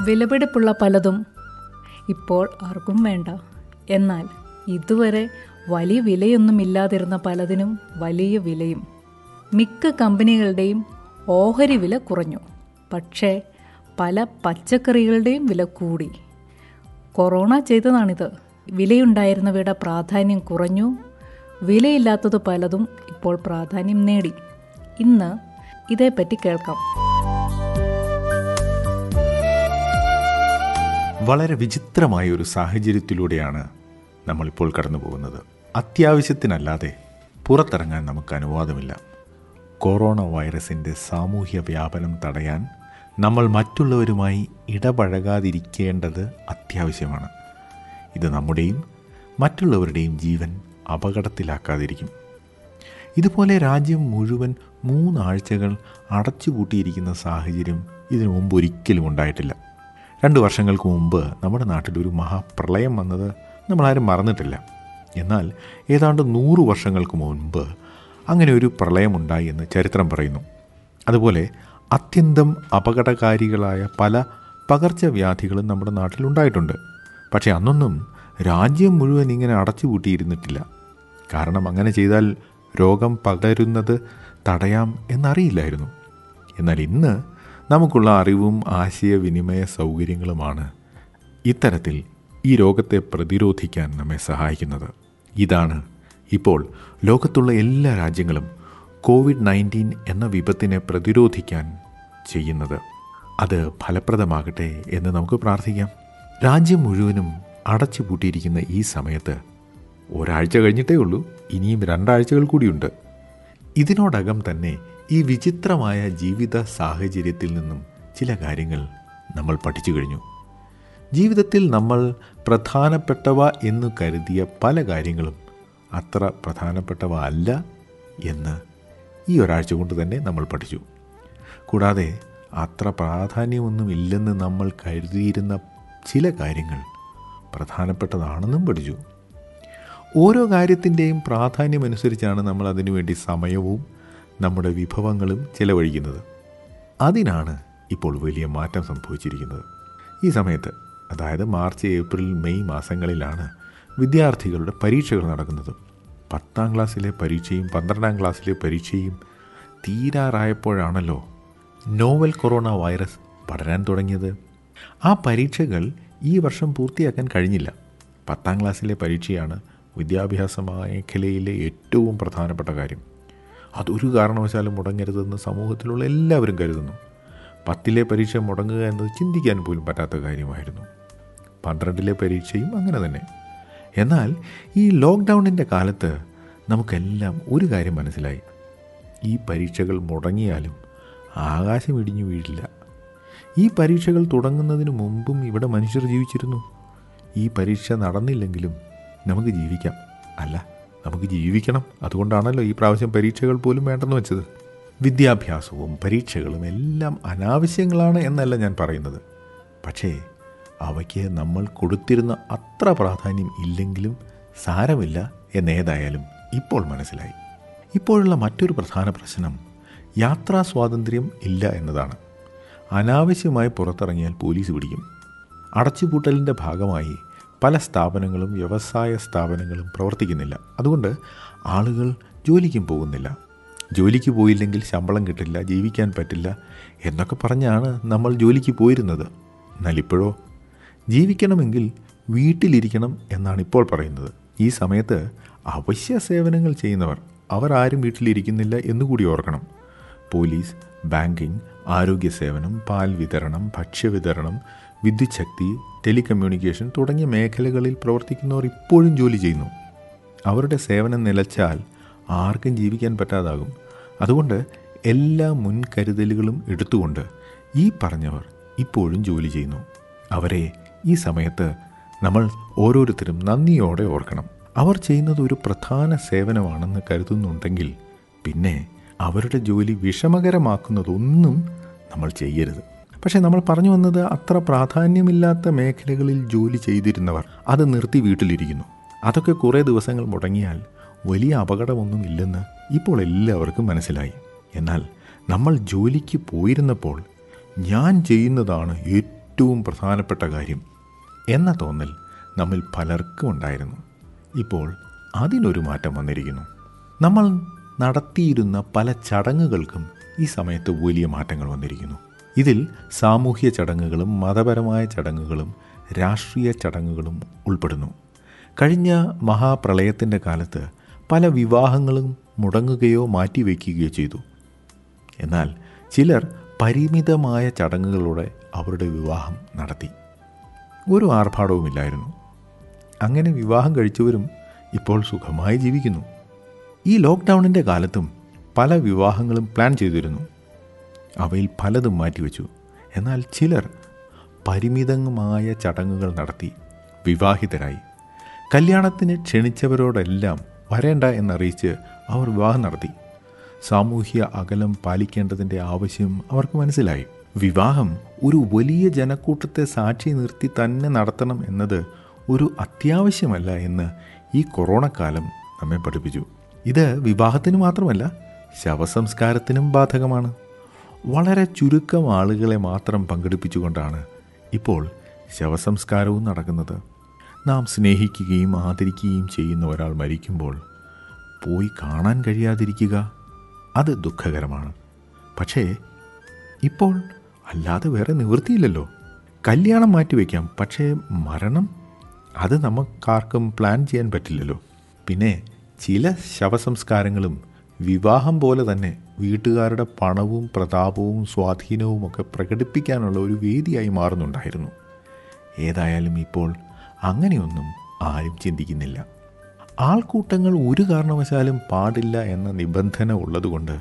വിലപിടിപ്പുള്ള പലതും ഇപ്പോൾ ആർക്കും വേണ്ട എന്നാൽ ഇതുവരെ വലിയ വിലയൊന്നുമില്ലാതിരുന്ന പലതിനും വലിയ വിലയും മിക്ക കമ്പനികളുടെയും ഓഹരി വില കുറഞ്ഞു പക്ഷേ പല പച്ചക്കറികളുടെയും വില കൂടി കൊറോണ ചെയ്തതാണിത് വിലയുണ്ടായിരുന്നവയുടെ പ്രാധാന്യം കുറഞ്ഞു വിലയില്ലാത്തത് പലതും ഇപ്പോൾ പ്രാധാന്യം നേടി ഇന്ന് ഇതേപ്പറ്റി കേൾക്കാം വളരെ വിചിത്രമായ ഒരു സാഹചര്യത്തിലൂടെയാണ് നമ്മളിപ്പോൾ കടന്നു പോകുന്നത് അത്യാവശ്യത്തിനല്ലാതെ പുറത്തിറങ്ങാൻ നമുക്ക് അനുവാദമില്ല കൊറോണ വൈറസിൻ്റെ സാമൂഹ്യ വ്യാപനം തടയാൻ നമ്മൾ മറ്റുള്ളവരുമായി ഇടപഴകാതിരിക്കേണ്ടത് അത്യാവശ്യമാണ് ഇത് നമ്മുടെയും മറ്റുള്ളവരുടെയും ജീവൻ അപകടത്തിലാക്കാതിരിക്കും ഇതുപോലെ രാജ്യം മുഴുവൻ മൂന്നാഴ്ചകൾ അടച്ചുപൂട്ടിയിരിക്കുന്ന സാഹചര്യം ഇതിനു മുമ്പ് ഒരിക്കലും ഉണ്ടായിട്ടില്ല രണ്ട് വർഷങ്ങൾക്ക് മുമ്പ് നമ്മുടെ നാട്ടിൽ ഒരു മഹാപ്രളയം വന്നത് നമ്മളാരും മറന്നിട്ടില്ല എന്നാൽ ഏതാണ്ട് നൂറ് വർഷങ്ങൾക്ക് മുൻപ് അങ്ങനെ ഒരു പ്രളയമുണ്ടായി എന്ന് ചരിത്രം പറയുന്നു അതുപോലെ അത്യന്തം അപകടകാരികളായ പല പകർച്ചവ്യാധികളും നമ്മുടെ നാട്ടിലുണ്ടായിട്ടുണ്ട് പക്ഷേ അന്നൊന്നും രാജ്യം മുഴുവൻ ഇങ്ങനെ അടച്ചുപൂട്ടിയിരുന്നിട്ടില്ല കാരണം അങ്ങനെ ചെയ്താൽ രോഗം പകരുന്നത് തടയാം എന്നറിയില്ലായിരുന്നു എന്നാൽ ഇന്ന് നമുക്കുള്ള അറിവും ആശയവിനിമയ സൗകര്യങ്ങളുമാണ് ഇത്തരത്തിൽ ഈ രോഗത്തെ പ്രതിരോധിക്കാൻ നമ്മെ സഹായിക്കുന്നത് ഇതാണ് ഇപ്പോൾ ലോകത്തുള്ള എല്ലാ രാജ്യങ്ങളും കോവിഡ് നയൻറ്റീൻ എന്ന വിപത്തിനെ പ്രതിരോധിക്കാൻ ചെയ്യുന്നത് അത് ഫലപ്രദമാകട്ടെ എന്ന് നമുക്ക് പ്രാർത്ഥിക്കാം രാജ്യം മുഴുവനും അടച്ചുപൂട്ടിയിരിക്കുന്ന ഈ സമയത്ത് ഒരാഴ്ച കഴിഞ്ഞിട്ടേ ഉള്ളൂ ഇനിയും രണ്ടാഴ്ചകൾ കൂടിയുണ്ട് ഇതിനോടകം തന്നെ ഈ വിചിത്രമായ ജീവിത സാഹചര്യത്തിൽ നിന്നും ചില കാര്യങ്ങൾ നമ്മൾ പഠിച്ചു കഴിഞ്ഞു ജീവിതത്തിൽ നമ്മൾ പ്രധാനപ്പെട്ടവ എന്ന് കരുതിയ പല കാര്യങ്ങളും അത്ര പ്രധാനപ്പെട്ടവ അല്ല എന്ന് ഈ ഒരാഴ്ച കൊണ്ട് തന്നെ നമ്മൾ പഠിച്ചു കൂടാതെ അത്ര പ്രാധാന്യമൊന്നും ഇല്ലെന്ന് നമ്മൾ കരുതിയിരുന്ന ചില കാര്യങ്ങൾ പ്രധാനപ്പെട്ടതാണെന്നും പഠിച്ചു ഓരോ കാര്യത്തിൻ്റെയും പ്രാധാന്യമനുസരിച്ചാണ് നമ്മൾ അതിനുവേണ്ടി സമയവും നമ്മുടെ വിഭവങ്ങളും ചെലവഴിക്കുന്നത് അതിനാണ് ഇപ്പോൾ വലിയ മാറ്റം സംഭവിച്ചിരിക്കുന്നത് ഈ സമയത്ത് അതായത് മാർച്ച് ഏപ്രിൽ മെയ് മാസങ്ങളിലാണ് വിദ്യാർത്ഥികളുടെ പരീക്ഷകൾ നടക്കുന്നത് പത്താം ക്ലാസ്സിലെ പരീക്ഷയും പന്ത്രണ്ടാം ക്ലാസ്സിലെ പരീക്ഷയും തീരാറായപ്പോഴാണല്ലോ നോവൽ കൊറോണ വൈറസ് പടരാൻ തുടങ്ങിയത് ആ പരീക്ഷകൾ ഈ വർഷം പൂർത്തിയാക്കാൻ കഴിഞ്ഞില്ല പത്താം ക്ലാസ്സിലെ പരീക്ഷയാണ് വിദ്യാഭ്യാസ മേഖലയിലെ ഏറ്റവും പ്രധാനപ്പെട്ട കാര്യം അതൊരു കാരണവശാലും മുടങ്ങരുതെന്ന് സമൂഹത്തിലുള്ള എല്ലാവരും കരുതുന്നു പത്തിലെ പരീക്ഷ മുടങ്ങുക എന്നത് ചിന്തിക്കാൻ പോലും പറ്റാത്ത കാര്യമായിരുന്നു പന്ത്രണ്ടിലെ പരീക്ഷയും അങ്ങനെ തന്നെ എന്നാൽ ഈ ലോക്ക്ഡൗണിൻ്റെ കാലത്ത് നമുക്കെല്ലാം ഒരു കാര്യം മനസ്സിലായി ഈ പരീക്ഷകൾ മുടങ്ങിയാലും ആകാശം ഇടിഞ്ഞു വീഴില്ല ഈ പരീക്ഷകൾ തുടങ്ങുന്നതിന് മുമ്പും ഇവിടെ മനുഷ്യർ ജീവിച്ചിരുന്നു ഈ പരീക്ഷ നടന്നില്ലെങ്കിലും നമുക്ക് ജീവിക്കാം അല്ല നമുക്ക് ജീവിക്കണം അതുകൊണ്ടാണല്ലോ ഈ പ്രാവശ്യം പരീക്ഷകൾ പോലും വേണ്ടെന്ന് വെച്ചത് വിദ്യാഭ്യാസവും പരീക്ഷകളും എല്ലാം അനാവശ്യങ്ങളാണ് എന്നല്ല ഞാൻ പറയുന്നത് പക്ഷേ അവയ്ക്ക് നമ്മൾ കൊടുത്തിരുന്ന അത്ര പ്രാധാന്യം ഇല്ലെങ്കിലും സാരമില്ല എന്നേതായാലും ഇപ്പോൾ മനസ്സിലായി ഇപ്പോഴുള്ള മറ്റൊരു പ്രധാന പ്രശ്നം യാത്രാ സ്വാതന്ത്ര്യം ഇല്ല എന്നതാണ് അനാവശ്യമായി പുറത്തിറങ്ങിയാൽ പോലീസ് പിടിക്കും അടച്ചുപൂട്ടലിൻ്റെ ഭാഗമായി പല സ്ഥാപനങ്ങളും വ്യവസായ സ്ഥാപനങ്ങളും പ്രവർത്തിക്കുന്നില്ല അതുകൊണ്ട് ആളുകൾ ജോലിക്കും പോകുന്നില്ല ജോലിക്ക് പോയില്ലെങ്കിൽ ശമ്പളം കിട്ടില്ല ജീവിക്കാൻ പറ്റില്ല എന്നൊക്കെ പറഞ്ഞാണ് നമ്മൾ ജോലിക്ക് പോയിരുന്നത് എന്നാൽ ഇപ്പോഴോ ജീവിക്കണമെങ്കിൽ വീട്ടിലിരിക്കണം എന്നാണ് ഇപ്പോൾ പറയുന്നത് ഈ സമയത്ത് അവശ്യ സേവനങ്ങൾ ചെയ്യുന്നവർ അവർ ആരും വീട്ടിലിരിക്കുന്നില്ല എന്നുകൂടി ഓർക്കണം പോലീസ് ബാങ്കിംഗ് ആരോഗ്യ സേവനം പാൽ വിതരണം ഭക്ഷ്യവിതരണം വിദ്യുത് ശക്തി ടെലികമ്മ്യൂണിക്കേഷൻ തുടങ്ങിയ മേഖലകളിൽ പ്രവർത്തിക്കുന്നവർ ഇപ്പോഴും ജോലി ചെയ്യുന്നു അവരുടെ സേവനം നിലച്ചാൽ ആർക്കും ജീവിക്കാൻ പറ്റാതാകും അതുകൊണ്ട് എല്ലാ മുൻകരുതലുകളും എടുത്തുകൊണ്ട് ഈ പറഞ്ഞവർ ഇപ്പോഴും ജോലി ചെയ്യുന്നു അവരെ ഈ സമയത്ത് നമ്മൾ ഓരോരുത്തരും നന്ദിയോടെ ഓർക്കണം അവർ ചെയ്യുന്നത് ഒരു പ്രധാന സേവനമാണെന്ന് കരുതുന്നുണ്ടെങ്കിൽ പിന്നെ അവരുടെ ജോലി വിഷമകരമാക്കുന്നതൊന്നും നമ്മൾ ചെയ്യരുത് പക്ഷേ നമ്മൾ പറഞ്ഞു വന്നത് അത്ര പ്രാധാന്യമില്ലാത്ത മേഖലകളിൽ ജോലി ചെയ്തിരുന്നവർ അത് നിർത്തി വീട്ടിലിരിക്കുന്നു അതൊക്കെ കുറേ ദിവസങ്ങൾ മുടങ്ങിയാൽ വലിയ അപകടമൊന്നും ഇല്ലെന്ന് ഇപ്പോൾ എല്ലാവർക്കും മനസ്സിലായി എന്നാൽ നമ്മൾ ജോലിക്ക് പോയിരുന്നപ്പോൾ ഞാൻ ചെയ്യുന്നതാണ് ഏറ്റവും ഏറ്റവും പ്രധാനപ്പെട്ട കാര്യം എന്ന തോന്നൽ നമ്മിൽ പലർക്കും ഉണ്ടായിരുന്നു ഇപ്പോൾ അതിനൊരു മാറ്റം വന്നിരിക്കുന്നു നമ്മൾ നടത്തിയിരുന്ന പല ചടങ്ങുകൾക്കും ഈ സമയത്ത് വലിയ മാറ്റങ്ങൾ വന്നിരിക്കുന്നു ഇതിൽ സാമൂഹ്യ ചടങ്ങുകളും മതപരമായ ചടങ്ങുകളും രാഷ്ട്രീയ ചടങ്ങുകളും ഉൾപ്പെടുന്നു കഴിഞ്ഞ മഹാപ്രളയത്തിൻ്റെ കാലത്ത് പല വിവാഹങ്ങളും മുടങ്ങുകയോ മാറ്റിവെക്കുകയോ ചെയ്തു എന്നാൽ ചിലർ പരിമിതമായ ചടങ്ങുകളോടെ അവരുടെ വിവാഹം നടത്തി ഒരു ആർഭാടവുമില്ലായിരുന്നു അങ്ങനെ വിവാഹം കഴിച്ചവരും ഇപ്പോൾ സുഖമായി ജീവിക്കുന്നു ഈ ലോക്ക്ഡൗണിൻ്റെ കാലത്തും പല വിവാഹങ്ങളും പ്ലാൻ ചെയ്തിരുന്നു അവയിൽ പലതും മാറ്റിവെച്ചു എന്നാൽ ചിലർ പരിമിതമായ ചടങ്ങുകൾ നടത്തി വിവാഹിതരായി കല്യാണത്തിന് ക്ഷണിച്ചവരോടെല്ലാം വരേണ്ട എന്നറിയിച്ച് അവർ വിവാഹം നടത്തി സാമൂഹ്യ അകലം പാലിക്കേണ്ടതിൻ്റെ ആവശ്യം അവർക്ക് മനസ്സിലായി വിവാഹം ഒരു വലിയ ജനക്കൂട്ടത്തെ സാക്ഷി നിർത്തി തന്നെ നടത്തണം എന്നത് ഒരു അത്യാവശ്യമല്ല എന്ന് ഈ കൊറോണ കാലം നമ്മെ പഠിപ്പിച്ചു ഇത് വിവാഹത്തിന് മാത്രമല്ല ശവസംസ്കാരത്തിനും ബാധകമാണ് വളരെ ചുരുക്കം ആളുകളെ മാത്രം പങ്കെടുപ്പിച്ചുകൊണ്ടാണ് ഇപ്പോൾ ശവസംസ്കാരവും നടക്കുന്നത് നാം സ്നേഹിക്കുകയും ആദരിക്കുകയും ചെയ്യുന്ന ഒരാൾ മരിക്കുമ്പോൾ പോയി കാണാൻ കഴിയാതിരിക്കുക അത് ദുഃഖകരമാണ് പക്ഷേ ഇപ്പോൾ അല്ലാതെ വേറെ നിവൃത്തിയില്ലല്ലോ കല്യാണം മാറ്റിവെക്കാം പക്ഷേ മരണം അത് നമുക്കാർക്കും പ്ലാൻ ചെയ്യാൻ പറ്റില്ലല്ലോ പിന്നെ ചില ശവസംസ്കാരങ്ങളും വിവാഹം പോലെ തന്നെ വീട്ടുകാരുടെ പണവും പ്രതാപവും സ്വാധീനവും ഒക്കെ പ്രകടിപ്പിക്കാനുള്ള ഒരു വേദിയായി മാറുന്നുണ്ടായിരുന്നു ഏതായാലും ഇപ്പോൾ അങ്ങനെയൊന്നും ആരും ചിന്തിക്കുന്നില്ല ആൾക്കൂട്ടങ്ങൾ ഒരു കാരണവശാലും പാടില്ല എന്ന നിബന്ധന ഉള്ളതുകൊണ്ട്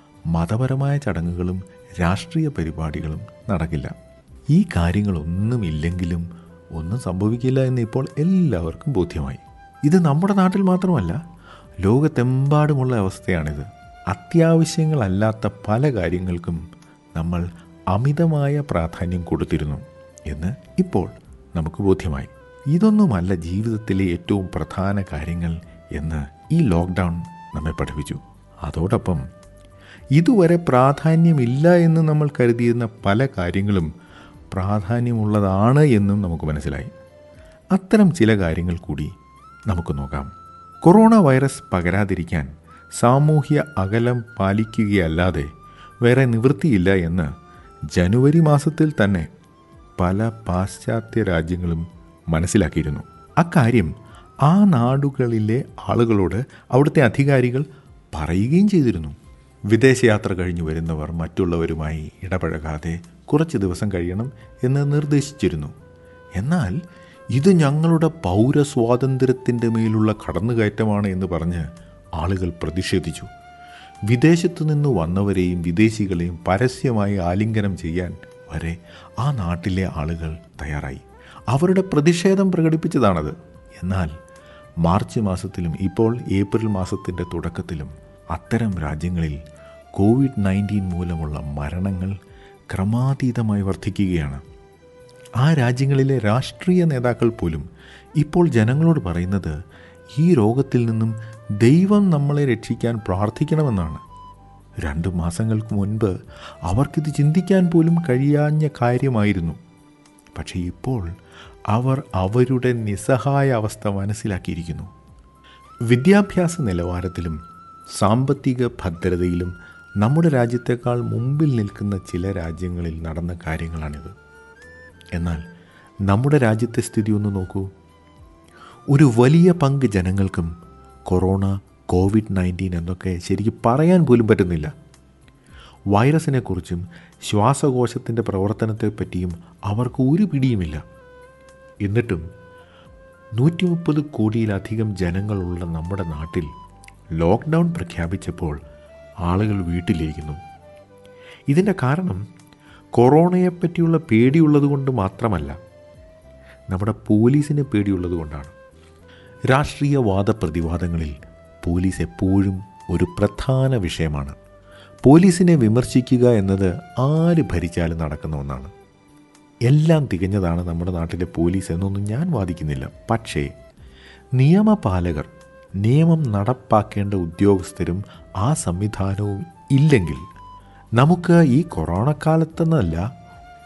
മതപരമായ ചടങ്ങുകളും രാഷ്ട്രീയ പരിപാടികളും നടക്കില്ല ഈ കാര്യങ്ങളൊന്നുമില്ലെങ്കിലും ഒന്നും സംഭവിക്കില്ല എന്ന് ഇപ്പോൾ എല്ലാവർക്കും ബോധ്യമായി ഇത് നമ്മുടെ നാട്ടിൽ മാത്രമല്ല ലോകത്തെമ്പാടുമുള്ള അവസ്ഥയാണിത് അത്യാവശ്യങ്ങളല്ലാത്ത പല കാര്യങ്ങൾക്കും നമ്മൾ അമിതമായ പ്രാധാന്യം കൊടുത്തിരുന്നു എന്ന് ഇപ്പോൾ നമുക്ക് ബോധ്യമായി ഇതൊന്നുമല്ല ജീവിതത്തിലെ ഏറ്റവും പ്രധാന കാര്യങ്ങൾ എന്ന് ഈ ലോക്ക്ഡൗൺ നമ്മെ പഠിപ്പിച്ചു അതോടൊപ്പം ഇതുവരെ പ്രാധാന്യമില്ല എന്ന് നമ്മൾ കരുതിയിരുന്ന പല കാര്യങ്ങളും പ്രാധാന്യമുള്ളതാണ് എന്നും നമുക്ക് മനസ്സിലായി അത്തരം ചില കാര്യങ്ങൾ കൂടി നമുക്ക് നോക്കാം കൊറോണ വൈറസ് പകരാതിരിക്കാൻ സാമൂഹ്യ അകലം പാലിക്കുകയല്ലാതെ വേറെ നിവൃത്തിയില്ല എന്ന് ജനുവരി മാസത്തിൽ തന്നെ പല പാശ്ചാത്യ രാജ്യങ്ങളും മനസ്സിലാക്കിയിരുന്നു അക്കാര്യം ആ നാടുകളിലെ ആളുകളോട് അവിടുത്തെ അധികാരികൾ പറയുകയും ചെയ്തിരുന്നു വിദേശയാത്ര കഴിഞ്ഞു വരുന്നവർ മറ്റുള്ളവരുമായി ഇടപഴകാതെ കുറച്ച് ദിവസം കഴിയണം എന്ന് നിർദ്ദേശിച്ചിരുന്നു എന്നാൽ ഇത് ഞങ്ങളുടെ പൗരസ്വാതന്ത്ര്യത്തിൻ്റെ മേലുള്ള കടന്നുകയറ്റമാണ് എന്ന് പറഞ്ഞ് ആളുകൾ പ്രതിഷേധിച്ചു വിദേശത്തു നിന്ന് വന്നവരെയും വിദേശികളെയും പരസ്യമായി ആലിംഗനം ചെയ്യാൻ വരെ ആ നാട്ടിലെ ആളുകൾ തയ്യാറായി അവരുടെ പ്രതിഷേധം പ്രകടിപ്പിച്ചതാണത് എന്നാൽ മാർച്ച് മാസത്തിലും ഇപ്പോൾ ഏപ്രിൽ മാസത്തിൻ്റെ തുടക്കത്തിലും അത്തരം രാജ്യങ്ങളിൽ കോവിഡ് നയൻറ്റീൻ മൂലമുള്ള മരണങ്ങൾ ക്രമാതീതമായി വർദ്ധിക്കുകയാണ് ആ രാജ്യങ്ങളിലെ രാഷ്ട്രീയ നേതാക്കൾ പോലും ഇപ്പോൾ ജനങ്ങളോട് പറയുന്നത് ഈ രോഗത്തിൽ നിന്നും ദൈവം നമ്മളെ രക്ഷിക്കാൻ പ്രാർത്ഥിക്കണമെന്നാണ് രണ്ട് മാസങ്ങൾക്ക് മുൻപ് അവർക്കിത് ചിന്തിക്കാൻ പോലും കഴിയാഞ്ഞ കാര്യമായിരുന്നു പക്ഷേ ഇപ്പോൾ അവർ അവരുടെ നിസ്സഹായ അവസ്ഥ മനസ്സിലാക്കിയിരിക്കുന്നു വിദ്യാഭ്യാസ നിലവാരത്തിലും സാമ്പത്തിക ഭദ്രതയിലും നമ്മുടെ രാജ്യത്തെക്കാൾ മുമ്പിൽ നിൽക്കുന്ന ചില രാജ്യങ്ങളിൽ നടന്ന കാര്യങ്ങളാണിത് എന്നാൽ നമ്മുടെ രാജ്യത്തെ സ്ഥിതി ഒന്ന് നോക്കൂ ഒരു വലിയ പങ്ക് ജനങ്ങൾക്കും കൊറോണ കോവിഡ് നയൻറ്റീൻ എന്നൊക്കെ ശരിക്കും പറയാൻ പോലും പറ്റുന്നില്ല വൈറസിനെക്കുറിച്ചും ശ്വാസകോശത്തിൻ്റെ പ്രവർത്തനത്തെപ്പറ്റിയും അവർക്ക് ഒരു പിടിയുമില്ല എന്നിട്ടും നൂറ്റി മുപ്പത് കോടിയിലധികം ജനങ്ങളുള്ള നമ്മുടെ നാട്ടിൽ ലോക്ക്ഡൗൺ പ്രഖ്യാപിച്ചപ്പോൾ ആളുകൾ വീട്ടിലിരിക്കുന്നു ഇതിൻ്റെ കാരണം കൊറോണയെപ്പറ്റിയുള്ള പേടിയുള്ളതുകൊണ്ട് മാത്രമല്ല നമ്മുടെ പോലീസിനെ പേടിയുള്ളത് കൊണ്ടാണ് രാഷ്ട്രീയ വാദപ്രതിവാദങ്ങളിൽ പോലീസ് എപ്പോഴും ഒരു പ്രധാന വിഷയമാണ് പോലീസിനെ വിമർശിക്കുക എന്നത് ആര് ഭരിച്ചാലും നടക്കുന്ന ഒന്നാണ് എല്ലാം തികഞ്ഞതാണ് നമ്മുടെ നാട്ടിലെ പോലീസ് എന്നൊന്നും ഞാൻ വാദിക്കുന്നില്ല പക്ഷേ നിയമപാലകർ നിയമം നടപ്പാക്കേണ്ട ഉദ്യോഗസ്ഥരും ആ സംവിധാനവും ഇല്ലെങ്കിൽ നമുക്ക് ഈ കൊറോണ കാലത്തെന്നല്ല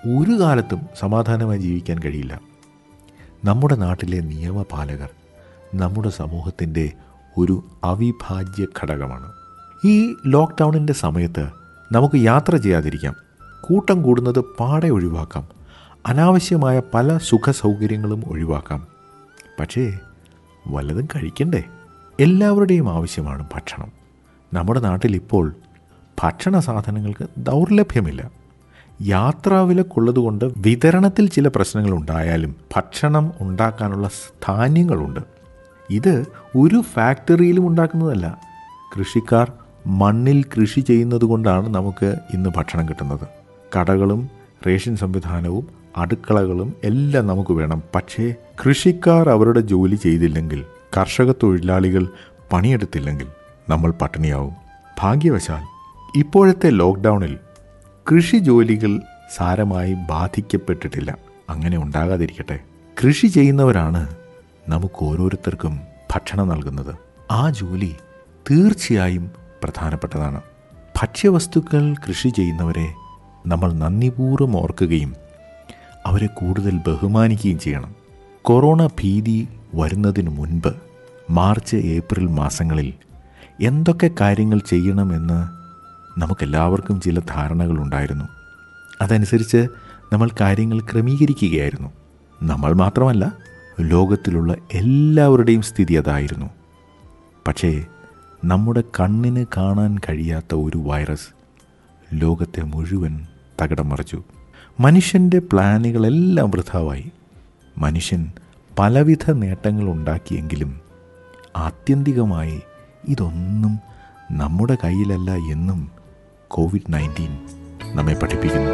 ഒരു കാലത്തും സമാധാനമായി ജീവിക്കാൻ കഴിയില്ല നമ്മുടെ നാട്ടിലെ നിയമപാലകർ നമ്മുടെ സമൂഹത്തിൻ്റെ ഒരു അവിഭാജ്യ ഘടകമാണ് ഈ ലോക്ക്ഡൗണിൻ്റെ സമയത്ത് നമുക്ക് യാത്ര ചെയ്യാതിരിക്കാം കൂട്ടം കൂടുന്നത് പാടെ ഒഴിവാക്കാം അനാവശ്യമായ പല സുഖ സൗകര്യങ്ങളും ഒഴിവാക്കാം പക്ഷേ വല്ലതും കഴിക്കണ്ടേ എല്ലാവരുടെയും ആവശ്യമാണ് ഭക്ഷണം നമ്മുടെ നാട്ടിൽ ഇപ്പോൾ ഭക്ഷണ സാധനങ്ങൾക്ക് ദൗർലഭ്യമില്ല യാത്രാവിലക്കുള്ളതുകൊണ്ട് വിതരണത്തിൽ ചില പ്രശ്നങ്ങൾ ഉണ്ടായാലും ഭക്ഷണം ഉണ്ടാക്കാനുള്ള ധാന്യങ്ങളുണ്ട് ഇത് ഒരു ഫാക്ടറിയിലും ഉണ്ടാക്കുന്നതല്ല കൃഷിക്കാർ മണ്ണിൽ കൃഷി ചെയ്യുന്നത് കൊണ്ടാണ് നമുക്ക് ഇന്ന് ഭക്ഷണം കിട്ടുന്നത് കടകളും റേഷൻ സംവിധാനവും അടുക്കളകളും എല്ലാം നമുക്ക് വേണം പക്ഷേ കൃഷിക്കാർ അവരുടെ ജോലി ചെയ്തില്ലെങ്കിൽ കർഷക തൊഴിലാളികൾ പണിയെടുത്തില്ലെങ്കിൽ നമ്മൾ പട്ടിണിയാവും ഭാഗ്യവശാൽ ഇപ്പോഴത്തെ ലോക്ക്ഡൗണിൽ കൃഷി ജോലികൾ സാരമായി ബാധിക്കപ്പെട്ടിട്ടില്ല അങ്ങനെ ഉണ്ടാകാതിരിക്കട്ടെ കൃഷി ചെയ്യുന്നവരാണ് നമുക്ക് ഓരോരുത്തർക്കും ഭക്ഷണം നൽകുന്നത് ആ ജോലി തീർച്ചയായും പ്രധാനപ്പെട്ടതാണ് ഭക്ഷ്യവസ്തുക്കൾ കൃഷി ചെയ്യുന്നവരെ നമ്മൾ നന്ദിപൂർവ്വം ഓർക്കുകയും അവരെ കൂടുതൽ ബഹുമാനിക്കുകയും ചെയ്യണം കൊറോണ ഭീതി വരുന്നതിന് മുൻപ് മാർച്ച് ഏപ്രിൽ മാസങ്ങളിൽ എന്തൊക്കെ കാര്യങ്ങൾ ചെയ്യണമെന്ന് നമുക്കെല്ലാവർക്കും ചില ധാരണകളുണ്ടായിരുന്നു അതനുസരിച്ച് നമ്മൾ കാര്യങ്ങൾ ക്രമീകരിക്കുകയായിരുന്നു നമ്മൾ മാത്രമല്ല ലോകത്തിലുള്ള എല്ലാവരുടെയും സ്ഥിതി അതായിരുന്നു പക്ഷേ നമ്മുടെ കണ്ണിന് കാണാൻ കഴിയാത്ത ഒരു വൈറസ് ലോകത്തെ മുഴുവൻ തകിടം മറിച്ചു മനുഷ്യൻ്റെ പ്ലാനുകളെല്ലാം വൃഥാവായി മനുഷ്യൻ പലവിധ നേട്ടങ്ങൾ ഉണ്ടാക്കിയെങ്കിലും ആത്യന്തികമായി ഇതൊന്നും നമ്മുടെ കയ്യിലല്ല എന്നും കോവിഡ് നയൻറ്റീൻ നമ്മെ പഠിപ്പിക്കുന്നു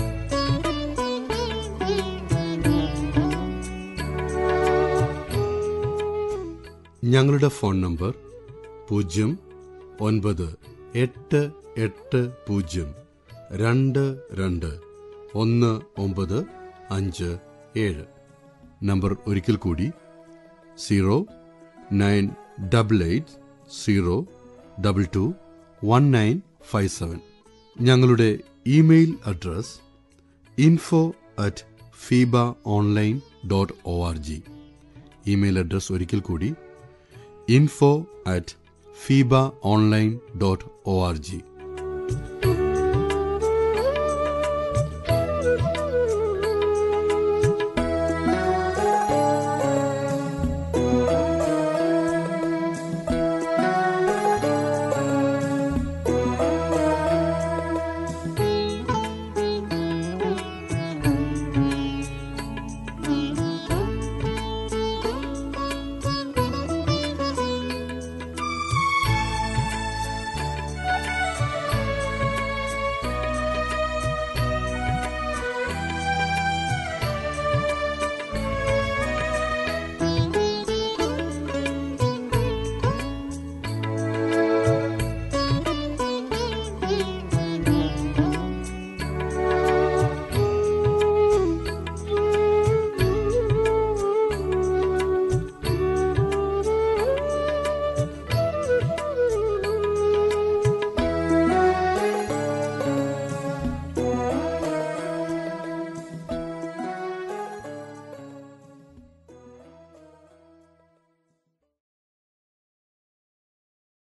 ഞങ്ങളുടെ ഫോൺ നമ്പർ പൂജ്യം ഒൻപത് എട്ട് എട്ട് പൂജ്യം രണ്ട് രണ്ട് ഒന്ന് ഒമ്പത് അഞ്ച് ഏഴ് നമ്പർ ഒരിക്കൽ കൂടി zero nine double eight zero double two one nine five seven ഞങ്ങളുടെ email address info at feba online dot O R G email address ഒരിക്കൽ കൂടി info at feba online dot O R G